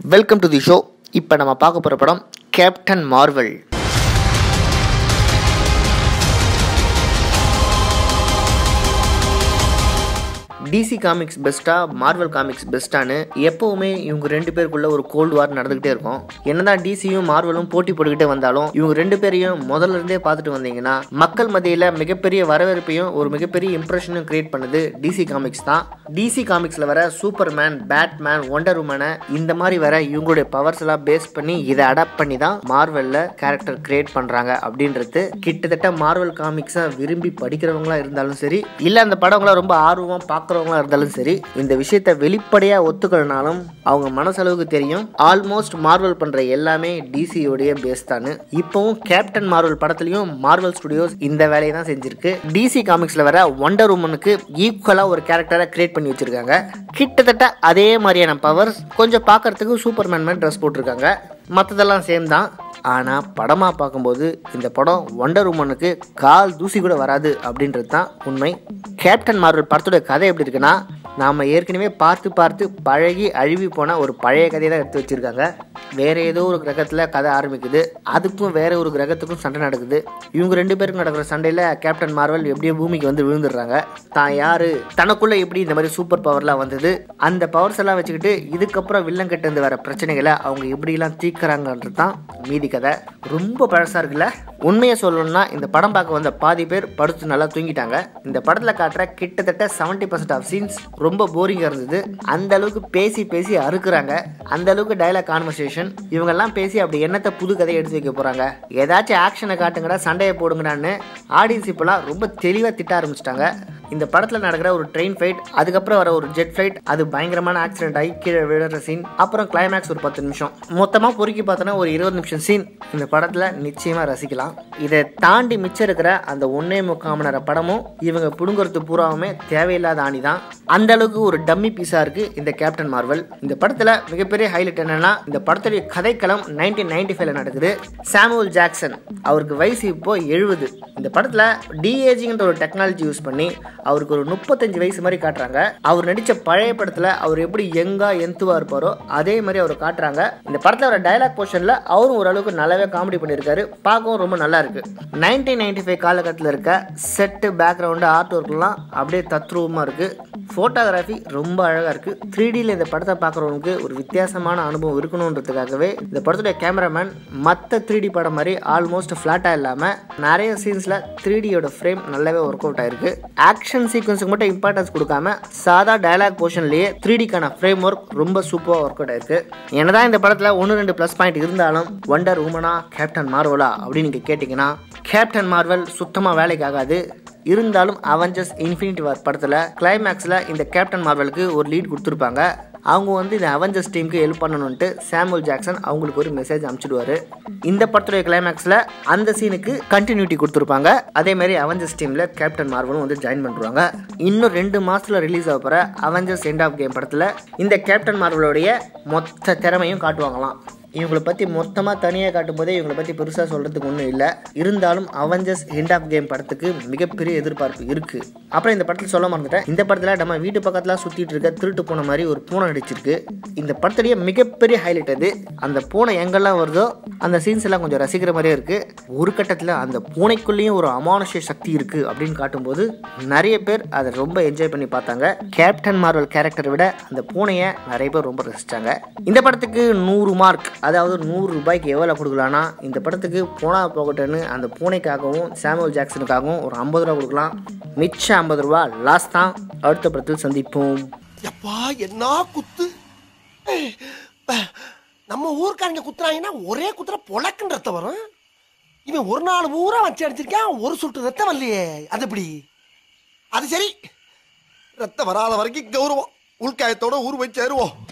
welcome to the show இப்போ நம்ம பார்க்க போகிற படம் கேப்டன் மார்வல் டிசி காமிக்ஸ் பெஸ்ட்டா மார்வல் காமிக்ஸ் பெஸ்ட்டான்னு எப்பவுமே இவங்க ரெண்டு பேருக்குள்ள ஒரு கோல்டு வார் நடந்துகிட்டே இருக்கும் என்னதான் டிசியும் மார்வலும் போட்டி போட்டுக்கிட்டே வந்தாலும் இவங்க ரெண்டு பேரையும் முதல்ல இருந்தே பார்த்துட்டு வந்தீங்கன்னா மக்கள் மத்தியில் மிகப்பெரிய வரவேற்பையும் ஒரு மிகப்பெரிய இம்ப்ரெஷனும் கிரியேட் பண்ணுது டிசி காமிக்ஸ் தான் டிசி காமிக்ஸில் வர சூப்பர்மேன் பேட்மேன் ஒண்டர் உமனை இந்த மாதிரி வர இவங்களுடைய பவர்ஸ் எல்லாம் பேஸ் பண்ணி இதை அடாப்ட் பண்ணி தான் மார்வலில் கேரக்டர் கிரியேட் பண்ணுறாங்க அப்படின்றது கிட்டத்தட்ட மார்வல் காமிக்ஸை விரும்பி படிக்கிறவங்களா இருந்தாலும் சரி இல்லை அந்த படங்களை ரொம்ப ஆர்வமாக பார்க்குறவங்களா இருந்தாலும் சரி இந்த விஷயத்தை வெளிப்படையாக ஒத்துக்கலனாலும் அவங்க மனசளவுக்கு தெரியும் ஆல்மோஸ்ட் மார்வல் பண்ணுற எல்லாமே டிசியோடைய பேஸ் தான் இப்போவும் கேப்டன் மார்வல் படத்துலையும் மார்வல் ஸ்டுடியோஸ் இந்த வேலையை தான் செஞ்சிருக்கு டிசி காமிக்ஸில் வர ஒண்டர் உமனுக்கு ஈக்குவலாக ஒரு கேரக்டரை கிரியேட் பண்ணி வச்சிருக்காங்க கிட்டத்தட்ட அதே மாதிரியான பவர்ஸ் கொஞ்சம் பார்க்கறதுக்கு சூப்பர்மேன் மாதிரி ட்ரெஸ் போட்டிருக்காங்க மற்றதெல்லாம் சேம் தான் ஆனால் படமாக பார்க்கும்போது இந்த படம் ஒண்டர் உமனுக்கு கால் தூசி கூட வராது அப்படின்றது தான் உண்மை கேப்டன் மார்வல் படத்தோட கதை எப்படி இருக்குன்னா நாம் ஏற்கனவே பார்த்து பார்த்து பழகி அழுவி போன ஒரு பழைய கதையை தான் எடுத்து வச்சுருக்காங்க வேறு ஏதோ ஒரு கிரகத்தில் கதை ஆரம்பிக்குது அதுக்கும் வேற ஒரு கிரகத்துக்கும் சண்டை நடக்குது இவங்க ரெண்டு பேருக்கும் நடக்கிற சண்டையில் கேப்டன் மார்வல் எப்படியோ பூமிக்கு வந்து விழுந்துடுறாங்க தான் யாரு தனக்குள்ளே எப்படி இந்த மாதிரி சூப்பர் பவர்லாம் வந்தது அந்த பவர்ஸ் எல்லாம் வச்சுக்கிட்டு இதுக்கப்புறம் வில்லன் கிட்ட இருந்து வர பிரச்சனைகளை அவங்க எப்படிலாம் தீர்க்கறாங்கன்றது தான் மீதி கதை ரொம்ப பழசாக இருக்குல்ல உண்மையை சொல்லணும்னா இந்த படம் பார்க்க வந்த பாதி பேர் படுத்து நல்லா தூங்கிட்டாங்க இந்த படத்தில் காட்டுற கிட்டத்தட்ட செவன்டி பர்சன்ட் ஆஃப் சீன்ஸ் ரொம்ப போரிங்காக இருந்தது அந்த அளவுக்கு பேசி பேசி அறுக்குறாங்க அந்த அளவுக்கு டைலாக் கான்வர்சேஷன் இவங்கெல்லாம் பேசி அப்படி என்னத்தை புது கதையை எடுத்து வைக்க போகிறாங்க ஏதாச்சும் ஆக்ஷனை காட்டுங்கடா சண்டையை போடுங்கடான்னு ஆடியன்ஸ் இப்போலாம் ரொம்ப தெளிவாக திட்ட ஆரம்பிச்சிட்டாங்க இந்த படத்தில் நடக்கிற ஒரு ட்ரெயின் ஃபைட் அதுக்கப்புறம் வர ஒரு ஜெட் ஃப்ளைட் அது பயங்கரமான ஆக்சிடென்ட் ஆகி கீழே விழுற சீன் அப்புறம் கிளைமேக்ஸ் ஒரு பத்து நிமிஷம் மொத்தமாக பொறுக்கி பார்த்தோன்னா ஒரு இருபது நிமிஷம் சீன் இந்த படத்தில் நிச்சயமாக ரசிக்கலாம் இதை தாண்டி மிச்சம் இருக்கிற அந்த ஒன்னே முக்கால் மணி நேர படமும் இவங்க பிடுங்குறது பூராவுமே தேவையில்லாத ஆணி தான் அந்த அளவுக்கு ஒரு டம்மி பீஸாக இருக்கு இந்த கேப்டன் மார்வல் இந்த படத்தில் மிகப்பெரிய ஹைலைட் என்னன்னா இந்த படத்துடைய கதைக்களம் நைன்டீன் நைன்டி ஃபைவ்ல நடக்குது சாமுவல் ஜாக்சன் அவருக்கு வயசு இப்போ எழுபது இந்த படத்தில் டிஏஜிங்கிற ஒரு டெக்னாலஜி யூஸ் பண்ணி அவருக்கு ஒரு முப்பத்தஞ்சு வயசு மாதிரி காட்டுறாங்க அவர் நடித்த பழைய படத்தில் அவர் எப்படி யங்கா எந்துவா இருப்பாரோ அதே மாதிரி அவர் காட்டுறாங்க இந்த படத்தில் வர டைலாக் போர்ஷனில் அவரும் ஓரளவுக்கு நல்லாவே காமெடி பண்ணியிருக்காரு பார்க்கவும் ரொம்ப நல்லா இருக்கு நைன்டீன் நைன்டி ஃபைவ் காலகட்டத்தில் இருக்க செட்டு பேக்ரவுண்டு ஆர்ட் ஒர்க்லாம் அப்படியே தத்ரூபமாக இருக்கு ஃபோட்டோகிராஃபி ரொம்ப அழகாக இருக்கு த்ரீ டியில் இந்த படத்தை பார்க்குறவங்களுக்கு ஒரு வித்தியாசமான அனுபவம் இருக்கணுன்றதுக்காகவே இந்த படத்துடைய கேமராமேன் மற்ற த்ரீ டி படம் மாதிரி ஆல்மோஸ்ட் ஃப்ளாட்டாக இல்லாமல் நிறைய சீன்ஸில் த்ரீ டியோட ஃப்ரேம் நல்லாவே ஒர்க் அவுட் ஆயிருக்கு ஆக்ஷன் சீக்வன்ஸுக்கு மட்டும் இம்பார்ட்டன்ஸ் கொடுக்காம சாதா டயலாக் போர்ஷன்லேயே த்ரீ டிக்கான ஃப்ரேம் ஒர்க் ரொம்ப சூப்பராக ஒர்க் அவுட் ஆயிருக்கு என்னதான் இந்த படத்தில் ஒன்று ரெண்டு ப்ளஸ் பாயிண்ட் இருந்தாலும் ஒண்டர் உமனா கேப்டன் மார்வலா அப்படின்னு நீங்கள் கேட்டிங்கன்னா கேப்டன் மார்வல் சுத்தமாக வேலைக்கு ஆகாது இருந்தாலும் அவெஞ்சர்ஸ் இன்ஃபினிட்டி வார் படத்தில் கிளைமேக்ஸில் இந்த கேப்டன் மார்வலுக்கு ஒரு லீட் கொடுத்துருப்பாங்க அவங்க வந்து இந்த அவெஞ்சர்ஸ் டீமுக்கு ஹெல்ப் பண்ணணுன்ட்டு சாமுவல் ஜாக்சன் அவங்களுக்கு ஒரு மெசேஜ் அனுப்பிச்சிடுவாரு இந்த படத்துடைய கிளைமேக்ஸில் அந்த சீனுக்கு கண்டினியூட்டி கொடுத்துருப்பாங்க அதே மாதிரி அவெஞ்சர்ஸ் டீமில் கேப்டன் மார்வலும் வந்து ஜாயின் பண்ணுறாங்க இன்னும் ரெண்டு மாதத்தில் ரிலீஸ் ஆக போகிற அவெஞ்சர்ஸ் எண்ட் ஆஃப் கேம் படத்தில் இந்த கேப்டன் மார்வலுடைய மொத்த திறமையும் காட்டுவாங்களாம் இவங்களை பற்றி மொத்தமாக தனியாக காட்டும்போதே இவங்களை பற்றி பெருசாக சொல்கிறதுக்கு ஒன்றும் இல்லை இருந்தாலும் அவெஞ்சர்ஸ் எண்ட் ஆஃப் கேம் படத்துக்கு மிகப்பெரிய எதிர்பார்ப்பு இருக்குது அப்புறம் இந்த படத்தில் சொல்ல மறந்துட்டேன் இந்த படத்தில் நம்ம வீட்டு பக்கத்தில் சுற்றிட்டு இருக்க திருட்டு பூனை மாதிரி ஒரு பூனை நடிச்சிருக்கு இந்த படத்துடைய மிகப்பெரிய ஹைலைட் அது அந்த பூனை எங்கெல்லாம் வருதோ அந்த சீன்ஸ் எல்லாம் கொஞ்சம் ரசிக்கிற மாதிரியே இருக்குது ஒரு கட்டத்தில் அந்த பூனைக்குள்ளேயும் ஒரு அமானுஷ்ய சக்தி இருக்குது அப்படின்னு காட்டும்போது நிறைய பேர் அதை ரொம்ப என்ஜாய் பண்ணி பார்த்தாங்க கேப்டன் மார்வல் கேரக்டரை விட அந்த பூனையை நிறைய பேர் ரொம்ப ரசித்தாங்க இந்த படத்துக்கு நூறு மார்க் அதாவது நூறு ரூபாய்க்கு எவ்வளோ கொடுக்கலான்னா இந்த படத்துக்கு போனா போகட்டுன்னு அந்த பூனைக்காகவும் சாமுவல் ஜாக்சனுக்காகவும் ஒரு ஐம்பது ரூபா கொடுக்கலாம் மிச்சம் ஐம்பது ரூபா லாஸ்ட் தான் அடுத்த படத்தில் சந்திப்போம் எப்பா என்ன குத்து நம்ம ஊர்க்காரங்க குத்துறாங்கன்னா ஒரே குத்துற பொழக்குன்னு ரத்தம் வரும் இவன் ஒரு நாள் ஊரா வச்சு அடிச்சிருக்கான் ஒரு சுட்டு ரத்தம் வரலையே அது எப்படி அது சரி ரத்தம் வராத வரைக்கும் கௌரவம் உள்காயத்தோட ஊர் போய் சேருவோம்